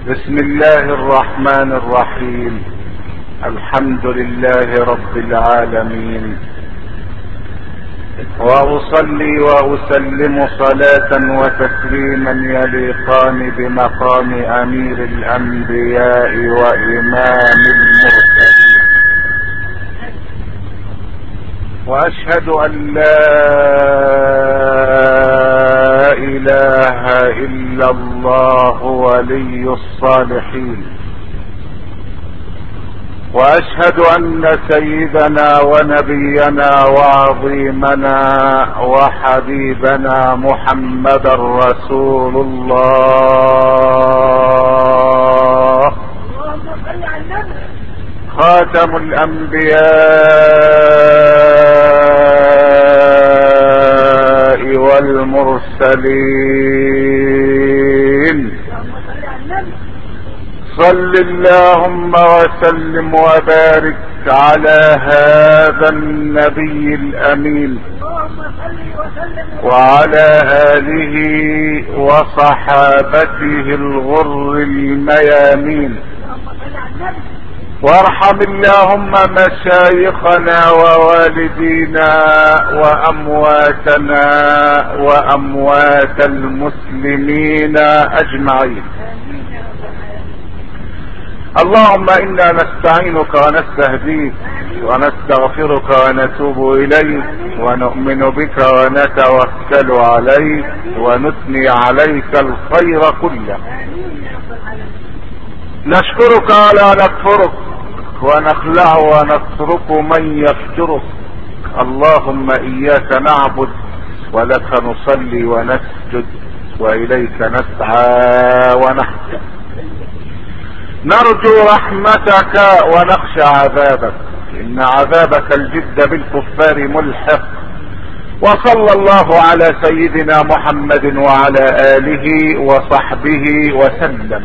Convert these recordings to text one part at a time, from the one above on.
بسم الله الرحمن الرحيم الحمد لله رب العالمين واصلي واسلم صلاة وتسليما يليقان بمقام امير الانبياء وامام المرسلين واشهد ان لا اله الا الله ولي الصالحين واشهد ان سيدنا ونبينا وعظيمنا وحبيبنا محمدا رسول الله خاتم الانبياء والمرسلين صل اللهم وسلم وبارك على هذا النبي الامين وعلى اله وصحابته الغر الميامين وارحم اللهم مشايخنا ووالدينا وامواتنا واموات المسلمين اجمعين اللهم انا نستعينك ونستهديك ونستغفرك ونتوب اليك ونؤمن بك ونتوكل عليك ونثني عليك الخير كله نشكرك ولا نكفرك ونخلع ونترك من يفجرك اللهم اياك نعبد ولك نصلي ونسجد واليك نسعى ونحسن نرجو رحمتك ونخشى عذابك ان عذابك الجد بالكفار ملحق وصلى الله على سيدنا محمد وعلى اله وصحبه وسلم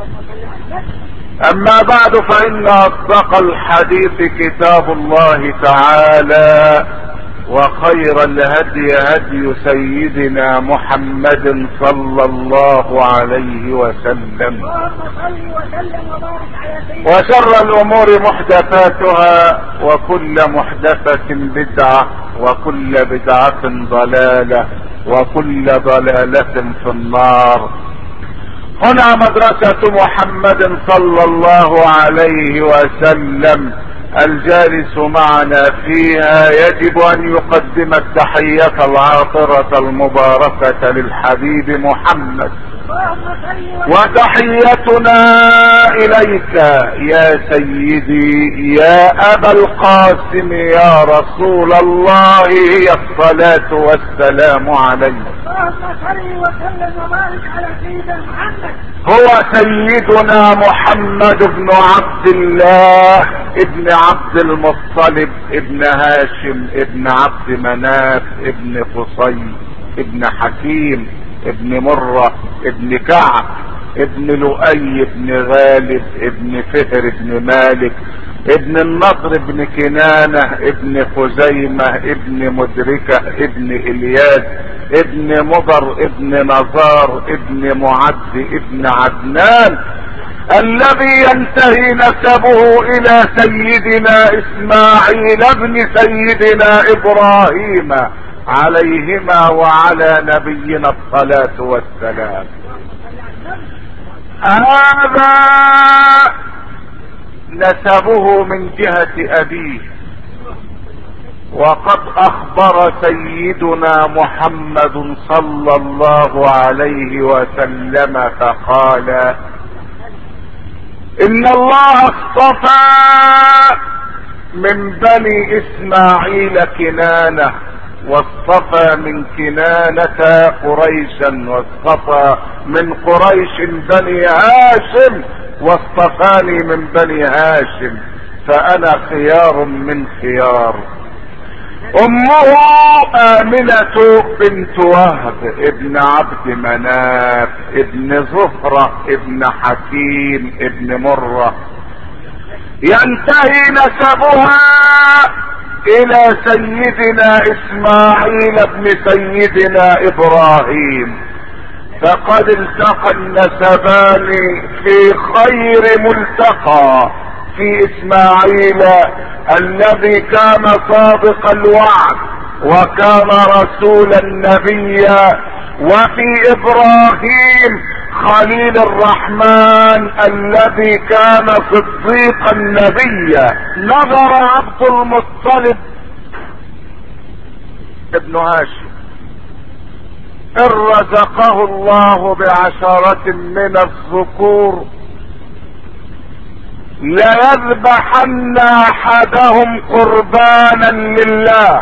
اما بعد فان اصدق الحديث كتاب الله تعالى وخير الهدي هدي سيدنا محمد صلى الله عليه وسلم وشر الامور محدثاتها وكل محدثة بدعة وكل بدعة ضلالة وكل ضلالة في النار هنا مدرسة محمد صلى الله عليه وسلم الجالس معنا فيها يجب ان يقدم التحية العاطرة المباركة للحبيب محمد وتحيتنا اليك يا سيدي يا ابا القاسم يا رسول الله هي الصلاة والسلام عليك هو سيدنا محمد بن عبد الله ابن عبد المطلب ابن هاشم ابن عبد مناف ابن قصي ابن حكيم ابن مرة ابن كعب ابن لؤي ابن غالب ابن فهر ابن مالك ابن النضر ابن كنانة ابن خزيمة ابن مدركة ابن الياس ابن مضر ابن نزار ابن معد ابن عدنان الذي ينتهي نسبه الى سيدنا اسماعيل ابن سيدنا ابراهيم عليهما وعلى نبينا الصلاة والسلام هذا نسبه من جهة ابيه وقد اخبر سيدنا محمد صلى الله عليه وسلم فقال ان الله اصطفى من بني اسماعيل كنانه واصطفى من كنانة قريشا واصطفى من قريش بني هاشم واصطفاني من بني هاشم فانا خيار من خيار امه امنة بنت وهب ابن عبد مناف ابن زهرة ابن حكيم ابن مرة ينتهي نسبها الى سيدنا اسماعيل ابن سيدنا ابراهيم فقد التقى النسبان في خير ملتقى في اسماعيل الذي كان صادق الوعد وكان رسولا نبيا وفي ابراهيم خليل الرحمن الذي كان صديقا نبيا نظر عبد المطلب ابن هاشم ان رزقه الله بعشرة من الذكور ليذبحن احدهم قربانا لله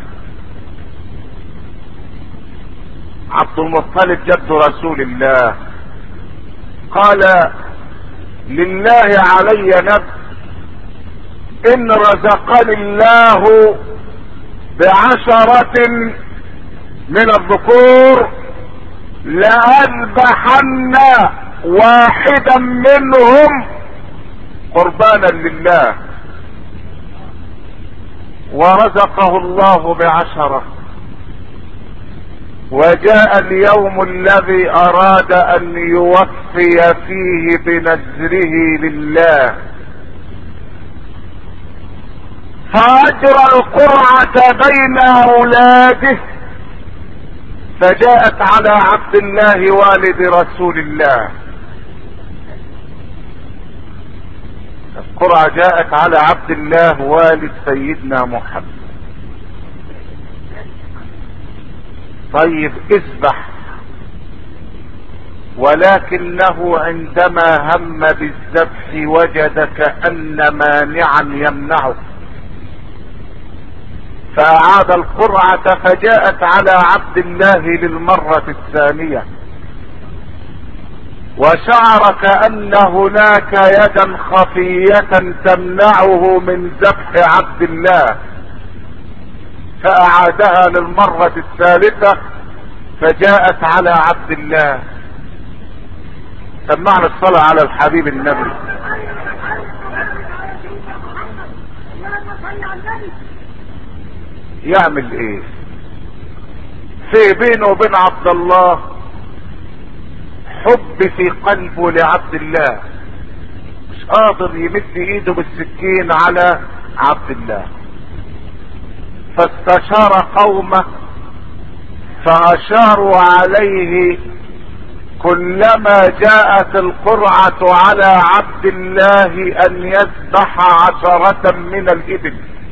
عبد المطلب جد رسول الله قال لله علي نفس ان رزقني الله بعشرة من الذكور لأذبحن واحدا منهم قربانا لله ورزقه الله بعشرة وجاء اليوم الذي اراد ان يوفي فيه بنذره لله فاجرى القرعة بين اولاده فجاءت على عبد الله والد رسول الله القرعة جاءت على عبد الله والد سيدنا محمد طيب اذبح ولكنه عندما هم بالذبح وجد كأن مانعا يمنعه فأعاد القرعة فجاءت على عبد الله للمرة الثانية وشعر كأن هناك يدا خفية تمنعه من ذبح عبد الله فأعادها للمرة الثالثة فجاءت على عبد الله سمعنا الصلاة على الحبيب النبي يعمل ايه في بينه وبين عبد الله حب في قلبه لعبد الله مش قادر يمد ايده بالسكين على عبد الله فاستشار قومه فاشاروا عليه كلما جاءت القرعة على عبد الله ان يذبح عشرة من الابل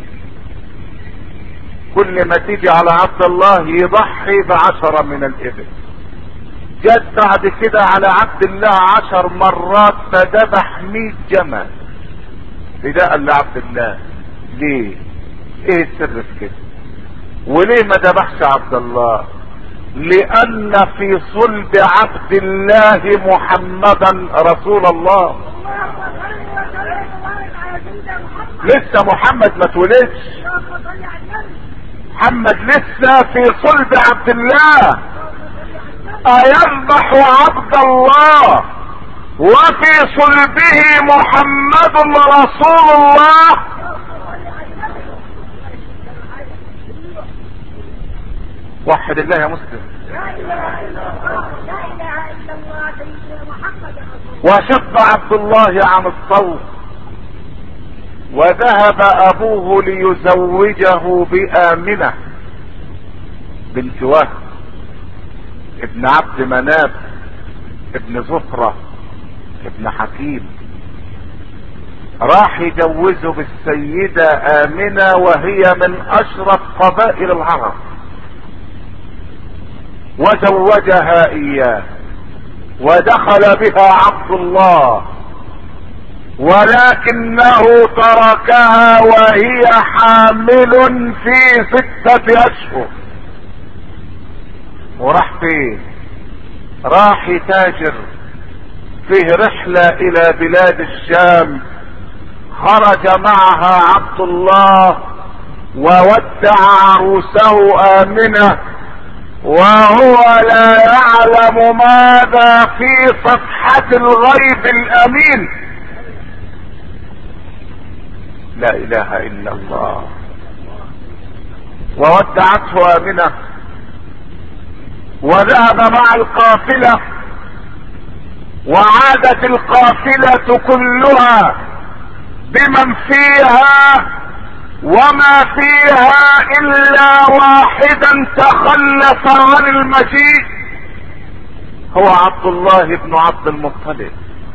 كل ما تيجي على عبد الله يضحي بعشرة من الابل جت بعد كده على عبد الله عشر مرات فذبح مية جمل فداء لعبد الله ليه ايه السر في كده وليه ما ذبحش عبد الله لان في صلب عبد الله محمدا رسول الله لسه محمد ما اتولدش محمد لسه في صلب عبد الله ايذبح عبد الله وفي صلبه محمد رسول الله وحد الله يا مسلم وشق عبد الله عن الصوت وذهب ابوه ليزوجه بآمنة بنت وهب ابن عبد مناف ابن زفرة ابن حكيم راح يجوزه بالسيدة آمنة وهي من أشرف قبائل العرب وزوجها إياه ودخل بها عبد الله ولكنه تركها وهي حامل في ستة اشهر وراح فين راح يتاجر فيه رحلة الى بلاد الشام خرج معها عبد الله وودع عروسه امنة وهو لا يعلم ماذا في صفحة الغيب الامين لا اله الا الله وودعته امنه وذهب مع القافلة وعادت القافلة كلها بمن فيها وما فيها الا واحدا تخلف عن المجيء هو عبد الله بن عبد المطلب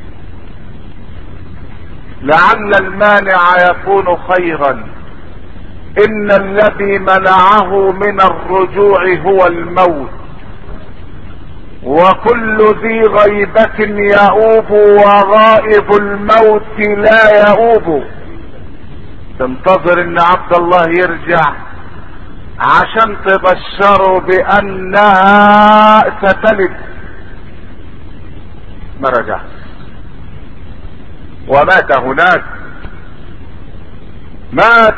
لعل المانع يكون خيرا ان الذي منعه من الرجوع هو الموت وكل ذي غيبة يؤوب وغائب الموت لا يؤوب تنتظر ان عبد الله يرجع عشان تبشروا بانها ستلد ما رجع ومات هناك مات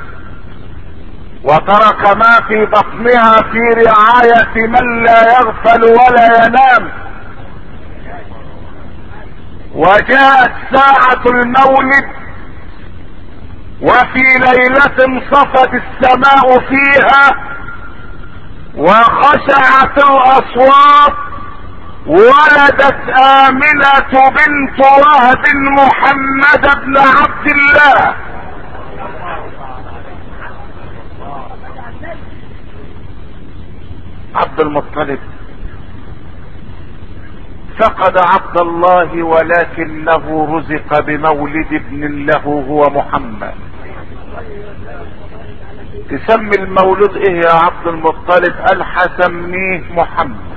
وترك ما في بطنها في رعاية من لا يغفل ولا ينام وجاءت ساعة المولد وفي ليلة صفت السماء فيها وخشعت الاصوات ولدت امنة بنت وهب محمد بن عبد الله عبد المطلب فقد عبد الله ولكنه رزق بمولد ابن له هو محمد تسمي المولود ايه يا عبد المطلب قال حسميه محمد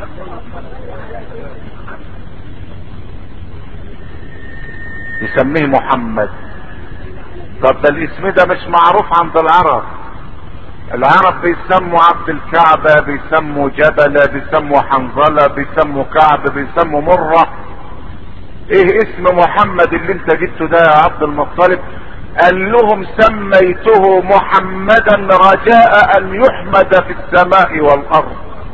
يسميه محمد طب ده الاسم ده مش معروف عند العرب العرب بيسموا عبد الكعبة بيسموا جبلة بيسموا حنظلة بيسموا كعب بيسموا مرة ايه اسم محمد اللي انت جبته ده يا عبد المطلب قال لهم سميته محمدا رجاء ان يحمد في السماء والارض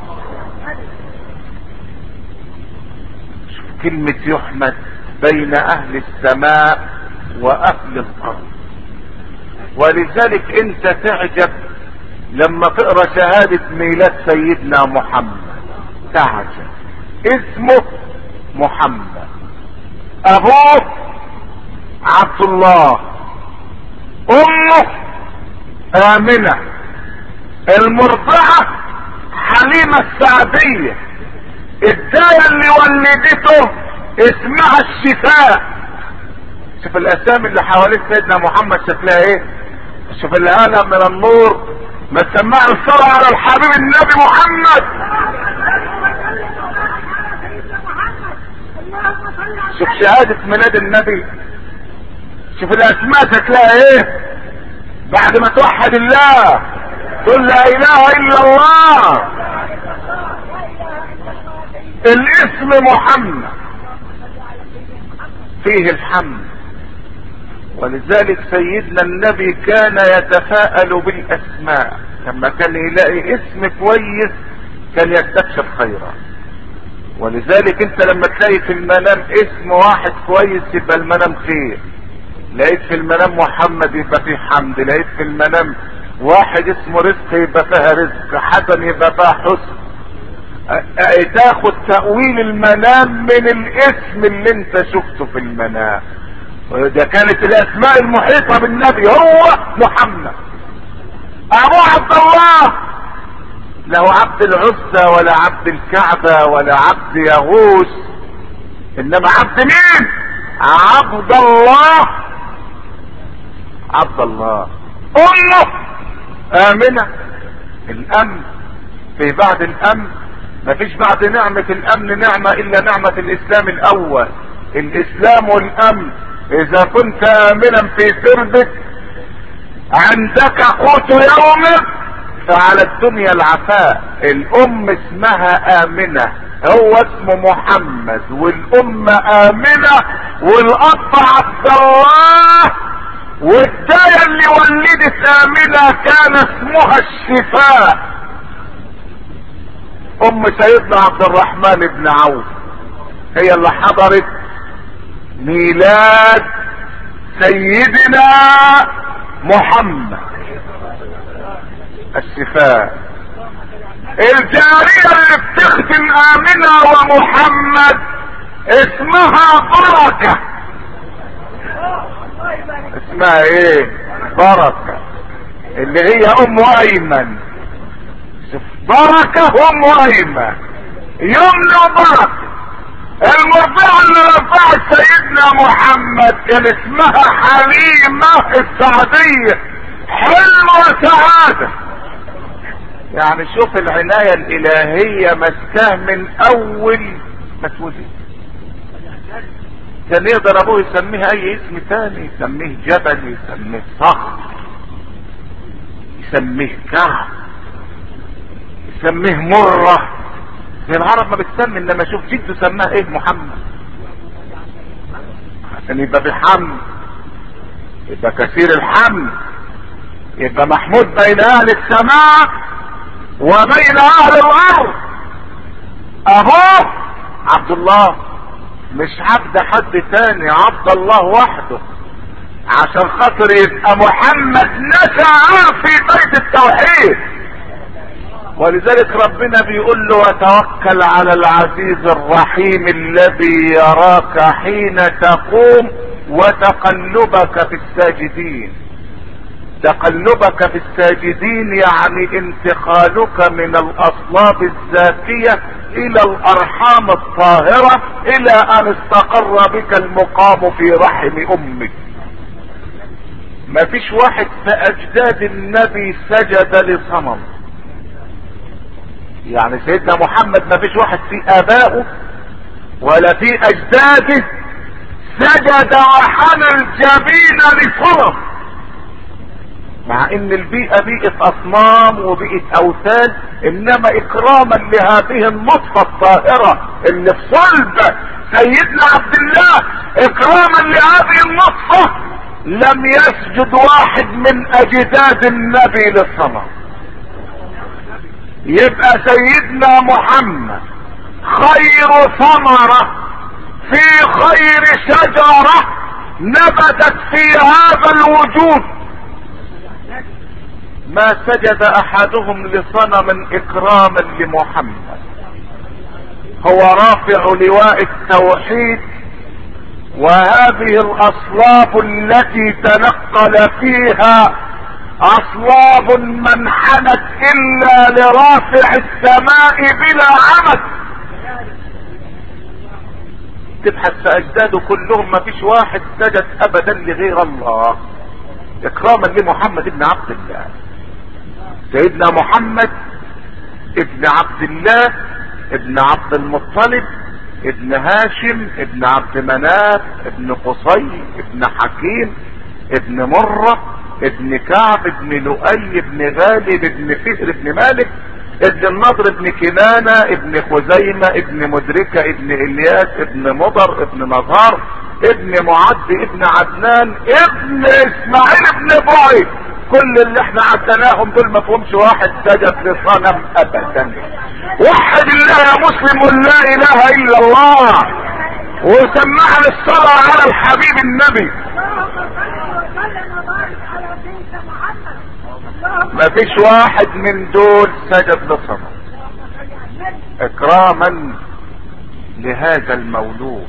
شوف كلمة يحمد بين اهل السماء واهل الارض ولذلك انت تعجب لما تقرا شهادة ميلاد سيدنا محمد تعجب اسمه محمد ابوه عبد الله امه امنة المرضعة حليمة السعدية الداية اللي ولدته اسمها الشفاء شوف الاسامي اللي حوالين سيدنا محمد شكلها ايه شوف الهالة من النور ما تسمع الصلاة على الحبيب النبي محمد شوف شهادة ميلاد النبي شوف الاسماء شكلها ايه بعد ما توحد الله قل لا اله الا الله الاسم محمد فيه الحمد ولذلك سيدنا النبي كان يتفاءل بالاسماء لما كان يلاقي اسم كويس كان يستبشر خيرا ولذلك انت لما تلاقي في المنام اسم واحد كويس يبقى المنام خير لقيت في المنام محمد يبقى فيه حمد لقيت في المنام واحد اسمه رزق يبقى فيها رزق حسن يبقى فيها حسن تاخد تأويل المنام من الاسم اللي انت شفته في المنام وده كانت الاسماء المحيطة بالنبي هو محمد ابو عبد الله له عبد العزة ولا عبد الكعبة ولا عبد يغوث انما عبد مين عبد الله عبد الله امه امنة الامن في بعد الامن مفيش بعد نعمة الامن نعمة الا نعمة الاسلام الاول الاسلام والامن اذا كنت امنا في سربك عندك قوت يومك فعلى الدنيا العفاء الام اسمها امنة هو اسمه محمد والام امنة والاب عبد الله والداية اللي ولدت امنة كان اسمها الشفاء ام سيدنا عبد الرحمن بن عوف هي اللي حضرت ميلاد سيدنا محمد الشفاء الجارية اللي بتخدم امنة ومحمد اسمها بركة اسمها ايه بركة اللي هي ام ايمن بركة ام ايمن يمن وبركة المرضعة اللي رفعت سيدنا محمد كان اسمها حليمة السعدية حلم وسعادة يعني شوف العناية الالهية مسكاه من اول ما اتولد كان يقدر ابوه يسميه اي اسم تاني يسميه جبل يسميه صخر يسميه كعب يسميه مرة زي العرب ما بتسمي انما اشوف جده سماه ايه محمد عشان يبقى بحمد يبقى كثير الحمد يبقى محمود بين اهل السماء وبين اهل الارض ابوه عبد الله مش عبد حد تاني عبد الله وحده عشان خاطر يبقى محمد نشأ في بيت التوحيد ولذلك ربنا بيقول له وتوكل على العزيز الرحيم الذي يراك حين تقوم وتقلبك في الساجدين تقلبك في الساجدين يعني انتقالك من الاصلاب الزاكية الى الارحام الطاهرة الى ان استقر بك المقام في رحم امك ما فيش واحد في اجداد النبي سجد لصنم يعني سيدنا محمد ما فيش واحد في ابائه ولا في اجداده سجد وحنى الجبين لصنم مع ان البيئة بيئة اصنام وبيئة اوثان انما اكراما لهذه النطفة الطاهرة اللي في صلب سيدنا عبد الله اكراما لهذه النطفة لم يسجد واحد من اجداد النبي للصنم يبقى سيدنا محمد خير ثمرة في خير شجرة نبتت في هذا الوجود ما سجد احدهم لصنم اكراما لمحمد هو رافع لواء التوحيد وهذه الاصلاب التي تنقل فيها اصلاب من حنت الا لرافع السماء بلا عمد تبحث في اجداده كلهم ما فيش واحد سجد ابدا لغير الله اكراما لمحمد بن عبد الله سيدنا محمد ابن عبد الله ابن عبد المطلب ابن هاشم ابن عبد مناف ابن قصي ابن حكيم ابن مرة ابن كعب ابن لؤي ابن غالب ابن فهر ابن مالك ابن النضر ابن كنانة ابن خزيمة ابن مدركة ابن الياس ابن مضر ابن نظار ابن معد ابن عدنان ابن اسماعيل ابن ابراهيم كل اللي احنا عدناهم دول ما فيهمش واحد سجد لصنم ابدا وحد الله يا مسلم لا اله الا الله وسمعنا الصلاة على الحبيب النبي ما فيش واحد من دول سجد لصنم اكراما لهذا المولود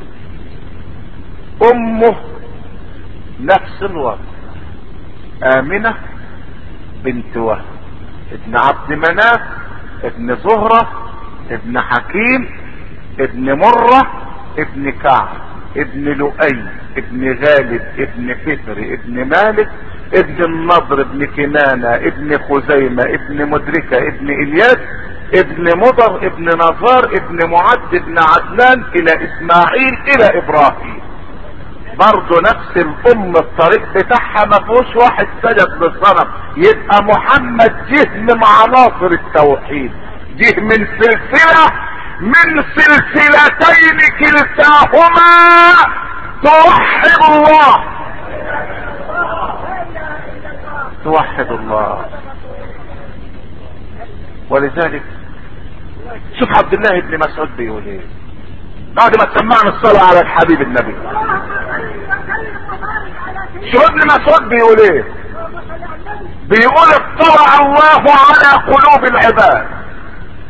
امه نفس الوضع امنة بنت وهب ابن عبد مناف ابن زهرة ابن حكيم ابن مرة ابن كعب ابن لؤي ابن غالب ابن فهر ابن مالك ابن النضر ابن كنانة ابن خزيمة ابن مدركة ابن الياس ابن مضر ابن نظار ابن معد ابن عدنان الى اسماعيل الى ابراهيم برضه نفس الام الطريق بتاعها ما فيهوش واحد سجد للصنم يبقى محمد جه من عناصر التوحيد جه من سلسلة من سلسلتين كلتاهما توحد الله توحد الله ولذلك شوف عبد الله بن مسعود بيقول ايه بعد ما سمعنا الصلاة على الحبيب النبي شو ابن مسعود بيقول ايه بيقول اطلع الله على قلوب العباد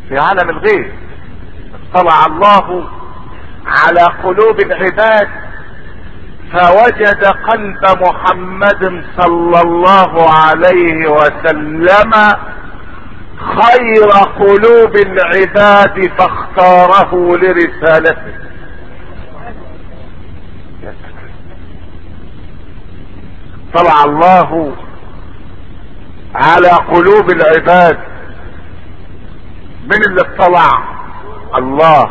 في عالم الغيب اطلع الله على قلوب العباد فوجد قلب محمد صلى الله عليه وسلم خير قلوب العباد فاختاره لرسالته طلع الله على قلوب العباد من اللي اطلع الله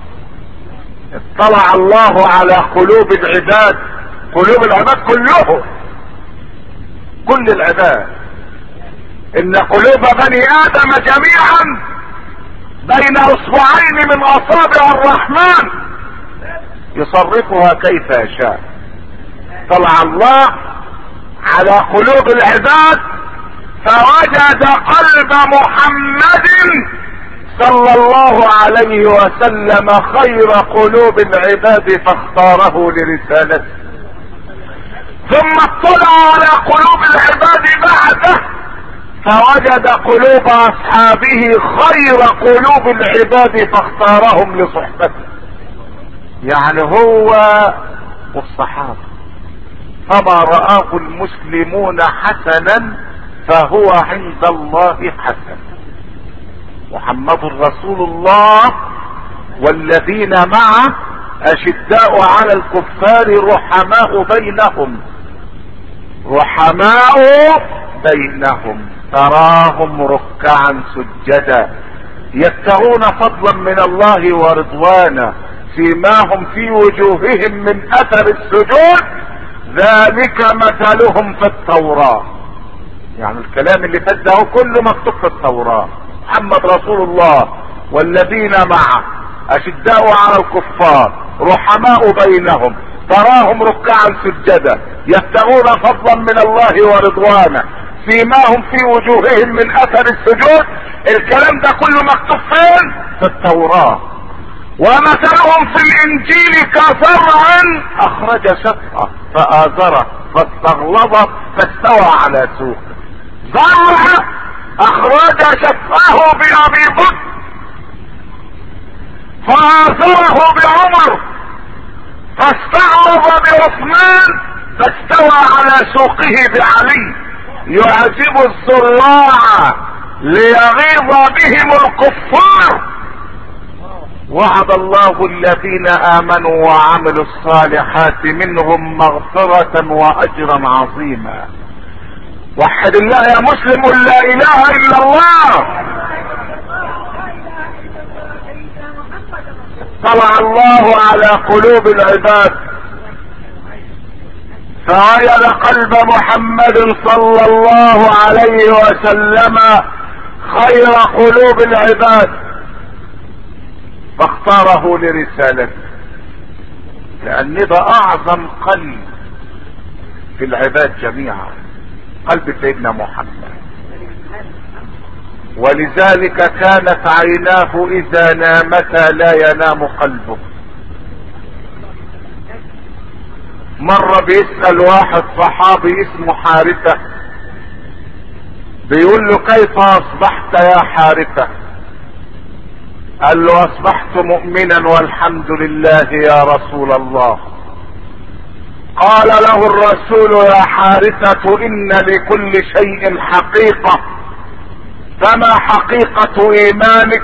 اطلع الله على قلوب العباد قلوب العباد كلهم كل العباد ان قلوب بني ادم جميعا بين اصبعين من اصابع الرحمن يصرفها كيف يشاء طلع الله على قلوب العباد فوجد قلب محمد صلى الله عليه وسلم خير قلوب العباد فاختاره لرسالته ثم اطلع على قلوب العباد بعده فوجد قلوب اصحابه خير قلوب العباد فاختارهم لصحبته يعني هو والصحابه فما رآه المسلمون حسنا فهو عند الله حسن محمد رسول الله والذين معه اشداء على الكفار رحماء بينهم رحماء بينهم تراهم ركعا سجدا يبتغون فضلا من الله ورضوانا فيما هم في وجوههم من اثر السجود ذلك مثلهم في التوراة يعني الكلام اللي فات ده كله مكتوب في التوراة محمد رسول الله والذين معه اشداء على الكفار رحماء بينهم تراهم ركعا سجدا يبتغون فضلا من الله ورضوانا فيما هم في وجوههم من اثر السجود الكلام ده كله مكتوب فين في التوراة ومثلهم في الانجيل كزرع اخرج شطأه فآزره فاستغلظ فاستوى على سوقه زرع اخرج شطاه بابي بكر فآزره بعمر فاستغلظ بعثمان فاستوى على سوقه بعلي يعجب الزراع ليغيظ بهم الكفار وعد الله الذين امنوا وعملوا الصالحات منهم مغفرة واجرا عظيما وحد الله يا مسلم لا اله الا الله طلع الله على قلوب العباد فوجد قلب محمد صلى الله عليه وسلم خير قلوب العباد فاختاره لرسالته لان ده اعظم قلب في العباد جميعا قلب سيدنا محمد ولذلك كانت عيناه اذا نامتا لا ينام قلبه مرة بيسأل واحد صحابي اسمه حارثة بيقول له كيف اصبحت يا حارثة قال له اصبحت مؤمنا والحمد لله يا رسول الله قال له الرسول يا حارثة ان لكل شيء حقيقة فما حقيقة ايمانك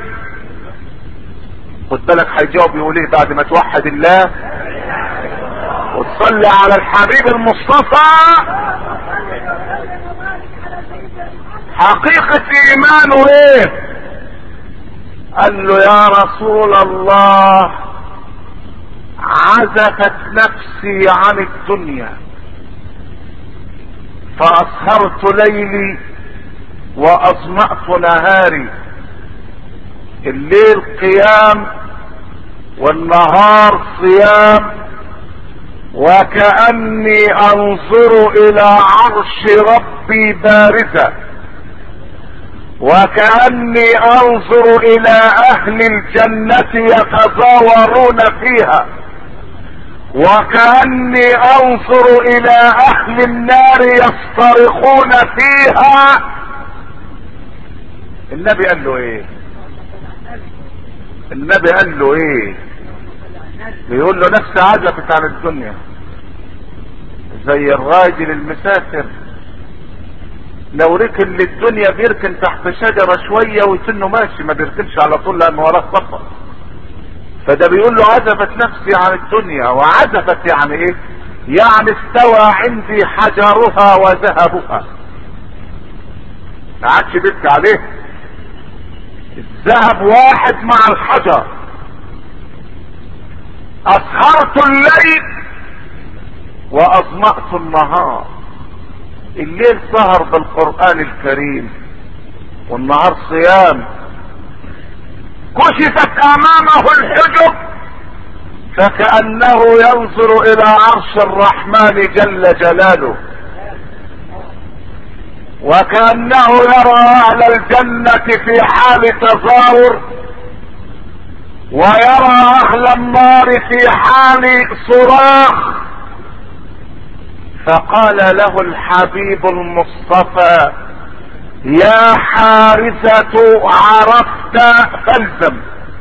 خد بالك هيجاوب يقول ايه بعد ما توحد الله وتصلي على الحبيب المصطفى حقيقة ايمانه ايه قال له يا رسول الله عزفت نفسي عن الدنيا فاسهرت ليلي واظمأت نهاري الليل قيام والنهار صيام وكأني انظر الى عرش ربي بارزة وكأني انظر الى اهل الجنة يتزاورون فيها وكأني انظر الى اهل النار يصطرخون فيها النبي قال له ايه النبي قال له ايه بيقول له نفس عزفت عن الدنيا زي الراجل المسافر لو ركن للدنيا بيركن تحت شجرة شوية ويسنه ماشي ما بيركنش على طول لان وراه سفر فده بيقول له عزفت نفسي عن الدنيا وعزفت يعني ايه يعني استوى عندي حجرها وذهبها ما عادش بيبكي عليه الذهب واحد مع الحجر اسهرت الليل واظمأت النهار الليل سهر بالقرآن الكريم والنهار صيام كشفت امامه الحجب فكأنه ينظر الى عرش الرحمن جل جلاله وكأنه يرى اهل الجنة في حال تظاهر ويرى اهل النار في حال صراخ فقال له الحبيب المصطفى يا حارثة عرفت فالزم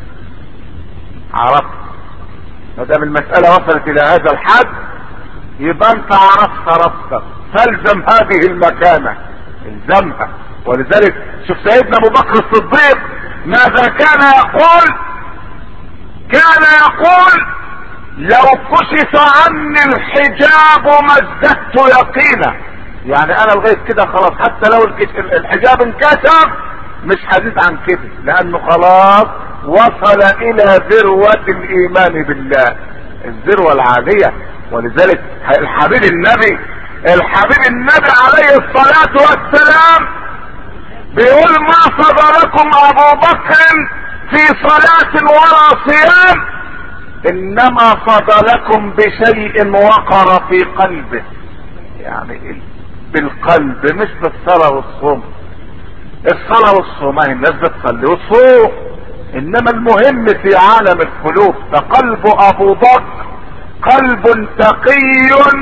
عرفت ما دام المسألة وصلت الى هذا الحد يبقى انت عرفت ربك فالزم هذه المكانة الزمها ولذلك شوف سيدنا ابو بكر الصديق ماذا كان يقول كان يقول لو كشف عني الحجاب ما ازددت يقينا يعني انا لغايه كده خلاص حتى لو الحجاب انكسر مش هزيد عن كده لانه خلاص وصل الى ذروة الايمان بالله الذروة العالية ولذلك الحبيب النبي الحبيب النبي عليه الصلاة والسلام بيقول ما صدركم ابو بكر في صلاة ولا صيام انما فضلكم بشيء وقر في قلبه يعني بالقلب مش بالصلاة والصوم الصلاة والصوم هي الناس بتصلي والصوم انما المهم في عالم القلوب فقلب ابو بكر قلب تقي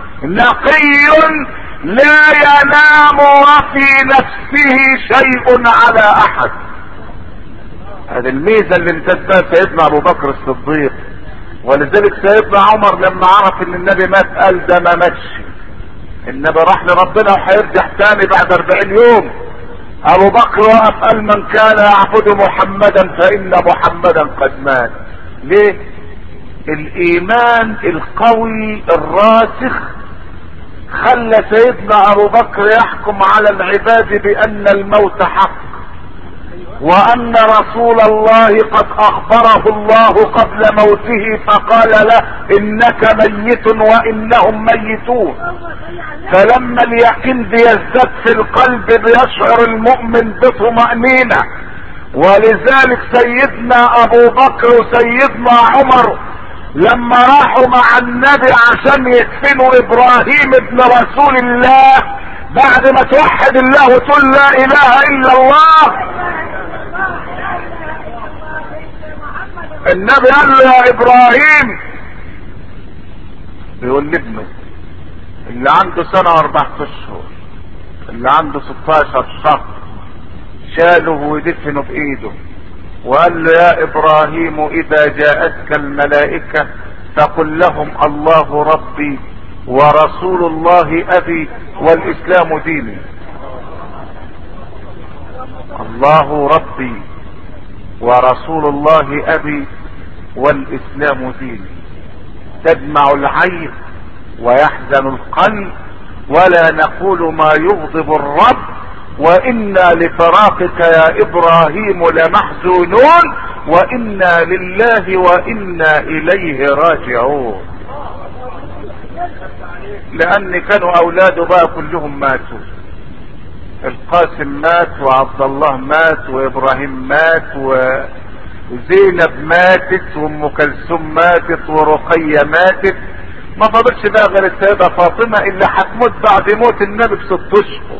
نقي لا ينام وفي نفسه شيء على احد هذه الميزة اللي امتد بها سيدنا ابو بكر الصديق ولذلك سيدنا عمر لما عرف ان النبي مات قال ده ما ماتش النبي راح لربنا وهيرجع تاني بعد اربعين يوم ابو بكر وقف قال من كان يعبد محمدا فان محمدا قد مات ليه الايمان القوي الراسخ خلى سيدنا ابو بكر يحكم على العباد بان الموت حق وان رسول الله قد اخبره الله قبل موته فقال له انك ميت وانهم ميتون فلما اليقين بيزداد في القلب بيشعر المؤمن بطمأنينة ولذلك سيدنا ابو بكر وسيدنا عمر لما راحوا مع النبي عشان يدفنوا ابراهيم ابن رسول الله بعد ما توحد الله وتقول لا اله الا الله النبي قال له يا ابراهيم بيقول لابنه اللي عنده سنة واربعة اشهر اللي عنده 16 شهر شاله ودفنه بايده وقال له يا ابراهيم اذا جاءتك الملائكة فقل لهم الله ربي ورسول الله ابي والاسلام ديني الله ربي ورسول الله ابي والاسلام ديني تدمع العين ويحزن القلب ولا نقول ما يغضب الرب وانا لفراقك يا ابراهيم لمحزونون وانا لله وانا اليه راجعون لان كانوا اولاده بقى كلهم ماتوا القاسم مات وعبد الله مات وابراهيم مات وزينب ماتت وام كلثوم ماتت ورقية ماتت ما فضلش بقى غير السيدة فاطمة اللي هتموت بعد موت النبي بست اشهر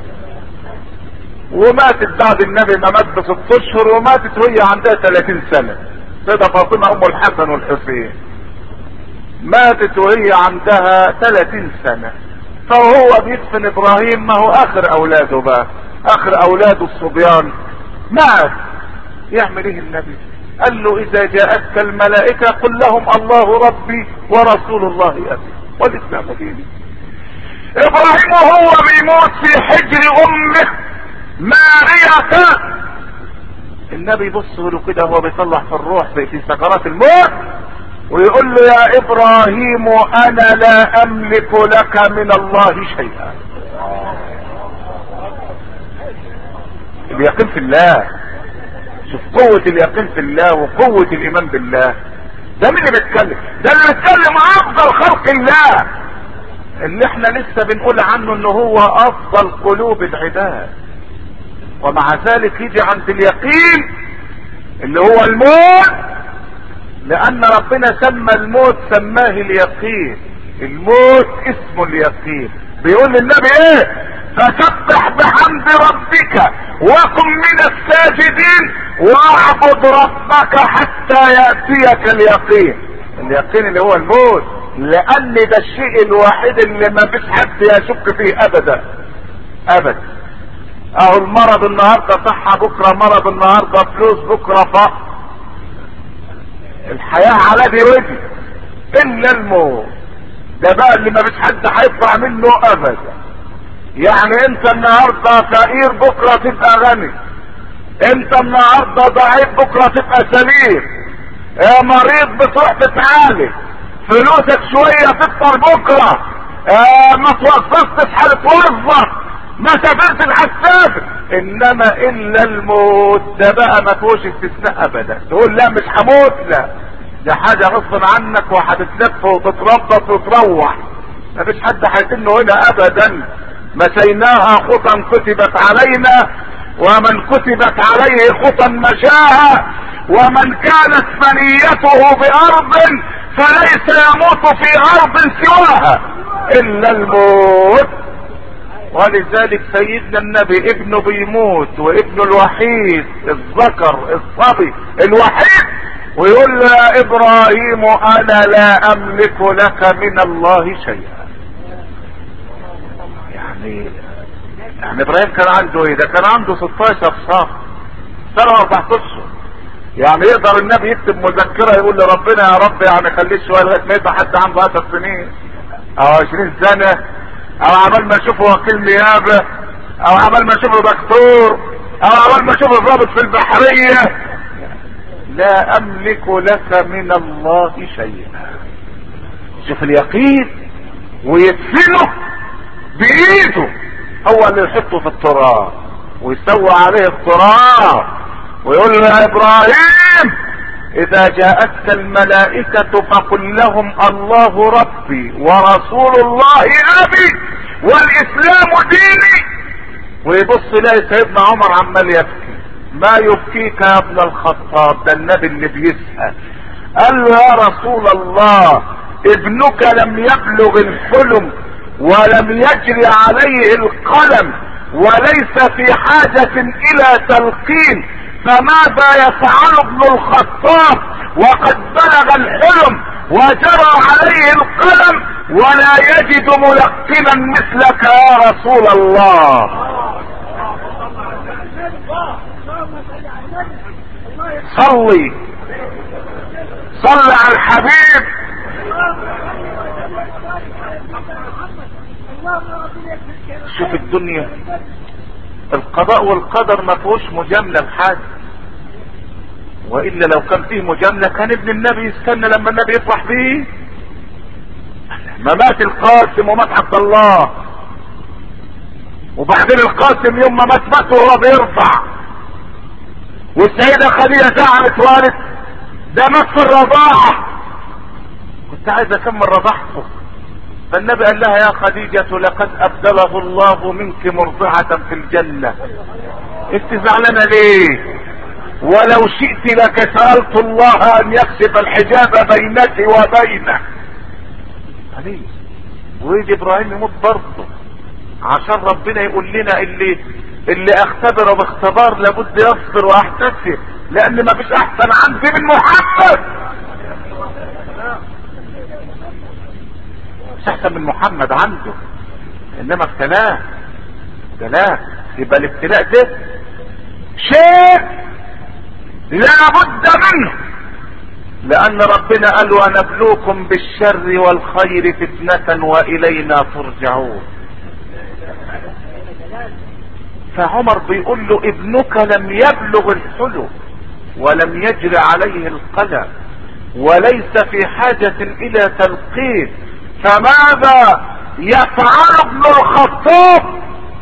وماتت بعد النبي ما مات بست اشهر وماتت وهي عندها 30 سنة السيدة فاطمة ام الحسن والحسين ماتت وهي عندها 30 سنة فهو بيدفن ابراهيم ما هو اخر اولاده بقى اخر اولاده الصبيان مات يعمل ايه النبي قال له اذا جاءتك الملائكة قل لهم الله ربي ورسول الله ابي والاسلام ديني ابراهيم وهو بيموت في حجر امه مارية النبي يبص له كده وهو بيطلع في الروح في سكرات الموت ويقول له يا ابراهيم انا لا املك لك من الله شيئا اليقين في الله شوف قوة اليقين في الله وقوة الايمان بالله ده مين اللي بيتكلم ده اللي بيتكلم افضل خلق الله اللي احنا لسه بنقول عنه ان هو افضل قلوب العباد ومع ذلك يجي عند اليقين اللي هو الموت لان ربنا سمى الموت سماه اليقين الموت اسمه اليقين بيقول للنبي ايه فسبح بحمد ربك وكن من الساجدين واعبد ربك حتى ياتيك اليقين اليقين اللي هو الموت لان ده الشيء الوحيد اللي ما فيش حد يشك فيه ابدا ابدا اهو المرض النهارده صحة بكرة مرض النهارده فلوس بكرة فقر الحياة على دي ودي الا الموت ده بقى اللي ما فيش حد هيطلع منه ابدا يعني انت النهارده فقير بكره تبقى غني انت النهارده ضعيف بكره تبقى سليم اه مريض بتروح تتعالج فلوسك شويه تكتر بكره اه ما توظفتش هتتوظف ما سافرتش هتسافر انما الا الموت ده بقى ما فيهوش استثناء ابدا تقول لا مش هموت لا ده حاجه غصب عنك وهتتلف وتتربط وتروح ما فيش حد هيتم هنا ابدا مشيناها خطا كتبت علينا ومن كتبت عليه خطا مشاها ومن كانت منيته بارض فليس يموت في ارض سواها الا الموت ولذلك سيدنا النبي ابنه بيموت وابنه الوحيد الذكر الصبي الوحيد ويقول له يا ابراهيم انا لا املك لك من الله شيئا يعني يعني ابراهيم كان عنده ايه ده كان عنده 16 شهر سنه و14 اشهر يعني يقدر النبي يكتب مذكره يقول لربنا يا رب يعني خليه شويه لغايه ما يبقى حد عنده 10 سنين او 20 سنه او عمال ما اشوفه وكيل نيابه او عمال ما اشوفه دكتور او عمال ما اشوفه ضابط في البحريه لا املك لك من الله شيئا شوف اليقين ويدفنه بايده هو اللي يحطه في التراب ويسوى عليه التراب ويقول له يا ابراهيم اذا جاءتك الملائكة فقل لهم الله ربي ورسول الله ابي والاسلام ديني ويبص يلاقي سيدنا عمر عمال يبكي ما يبكيك يا ابن الخطاب ده النبي اللي بيسأل قال له يا رسول الله ابنك لم يبلغ الحلم ولم يجري عليه القلم وليس في حاجة الى تلقين فماذا يفعل ابن الخطاب وقد بلغ الحلم وجرى عليه القلم ولا يجد ملقنا مثلك يا رسول الله صلي صل على الحبيب شوف الدنيا القضاء والقدر ما فيهوش مجاملة بحاجة والا لو كان فيه مجاملة كان ابن النبي يستنى لما النبي يفرح بيه ما مات القاسم ومات عبد الله وبعدين القاسم يوم ما مات مات وهو بيرفع والسيدة خديجة زعلت والد ده مات في الرضاعة كنت عايز اكمل رضاعته فالنبي قال لها يا خديجة لقد ابدله الله منك مرضعة في الجنة انت زعلانة ليه ولو شئت لك سألت الله ان يكشف الحجاب بينك وبينه عليه ويجي ابراهيم يموت برضه عشان ربنا يقول لنا اللي اللي اختبره باختبار لابد يصبر واحتسب لان ما فيش احسن عندي من محمد مش احسن من محمد عنده انما ابتلاه ابتلاه يبقى الابتلاء ده شيء لا بد منه لان ربنا قال ونبلوكم بالشر والخير فتنة والينا ترجعون فعمر بيقول له ابنك لم يبلغ الحلم ولم يجر عليه القلم وليس في حاجة الى تلقين فماذا يفعل ابن الخطاب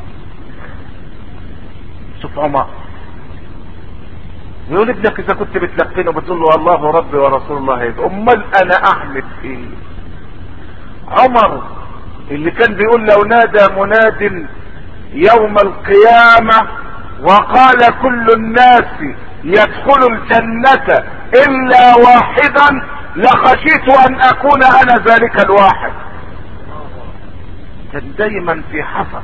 شوف عمر يقول ابنك اذا كنت بتلقنه بتقول له الله ربي ورسول الله امال انا اعمل ايه عمر اللي كان بيقول لو نادى مناد يوم القيامة وقال كل الناس يدخل الجنة الا واحدا لخشيت ان اكون انا ذلك الواحد كان دايما في حذر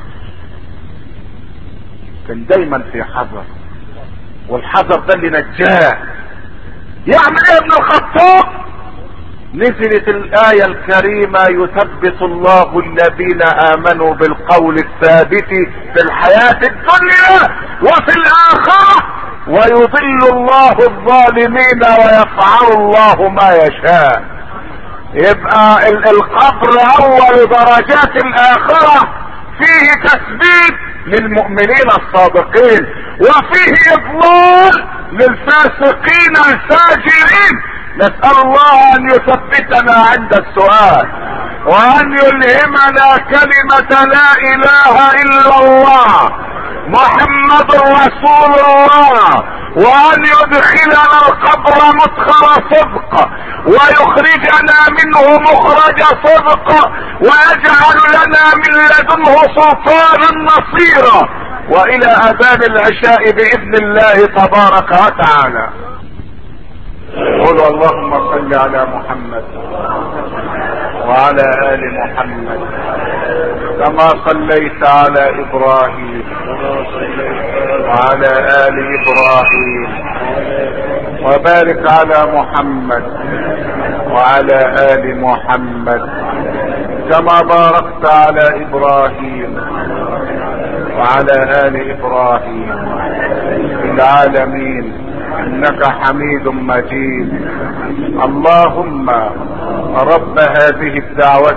كان دايما في حذر والحذر ده اللي نجاه يعمل ايه ابن الخطاب نزلت الآية الكريمة يثبت الله الذين آمنوا بالقول الثابت في الحياة الدنيا وفي الآخرة ويضل الله الظالمين ويفعل الله ما يشاء يبقى القبر أول درجات الآخرة فيه تثبيت للمؤمنين الصادقين وفيه إضلال للفاسقين الفاجرين نسأل الله ان يثبتنا عند السؤال وان يلهمنا كلمة لا اله الا الله محمد رسول الله وان يدخلنا القبر مدخل صدق ويخرجنا منه مخرج صدق ويجعل لنا من لدنه سلطانا نصيرا والى اذان العشاء باذن الله تبارك وتعالى قولوا اللهم صل على محمد وعلى ال محمد كما صليت على ابراهيم وعلى ال ابراهيم وبارك على محمد وعلى ال محمد كما باركت على ابراهيم وعلى ال ابراهيم في العالمين انك حميد مجيد اللهم رب هذه الدعوة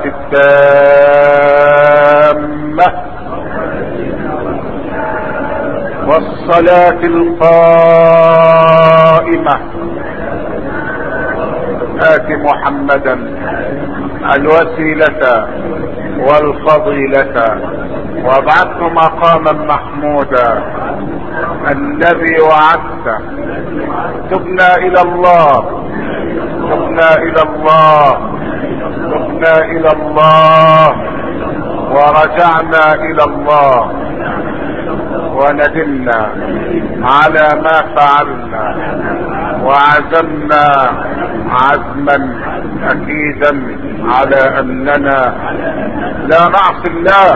التامة والصلاة القائمة آت محمدا الوسيلة والفضيلة وابعثه مقاما محمودا الذي وعدته تبنا الى الله تبنا الى الله تبنا الى الله ورجعنا الى الله وندمنا على ما فعلنا وعزمنا عزما اكيدا على اننا لا نعصي الله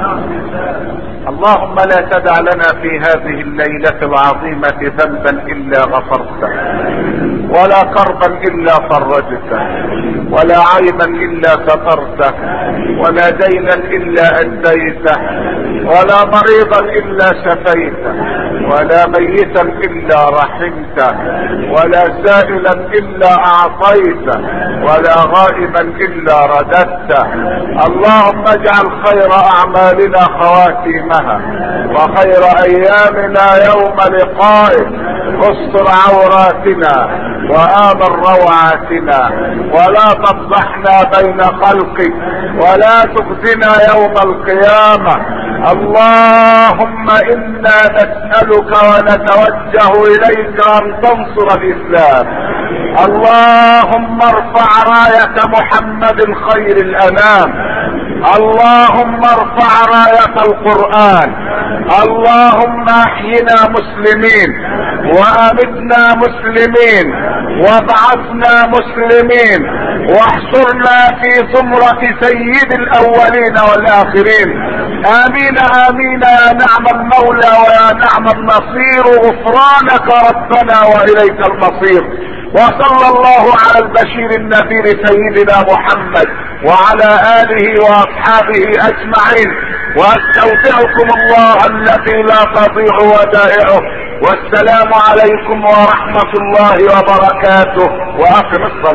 اللهم لا تدع لنا في هذه الليلة العظيمة ذنبا الا غفرته ولا كربا الا فرجته ولا عيبا الا سترته ولا دينا الا اديته ولا مريضا الا شفيته ولا ميتا الا رحمته ولا سائلا الا اعطيته ولا غائبا الا رددته اللهم اجعل خير اعمالنا خواتيمها وخير ايامنا يوم لقائك استر عوراتنا وامن روعاتنا ولا تفضحنا بين خلقك ولا تخزنا يوم القيامة اللهم انا نسألك ونتوجه اليك ان تنصر الاسلام اللهم ارفع راية محمد خير الانام اللهم ارفع راية القرآن اللهم احينا مسلمين وامتنا مسلمين وابعثنا مسلمين واحشرنا في زمرة سيد الاولين والاخرين امين امين يا نعم المولى ويا نعم النصير غفرانك ربنا واليك المصير وصلى الله على البشير النذير سيدنا محمد وعلى اله واصحابه اجمعين واستودعكم الله الذي لا تضيع ودائعه والسلام عليكم ورحمة الله وبركاته واقم الصلاة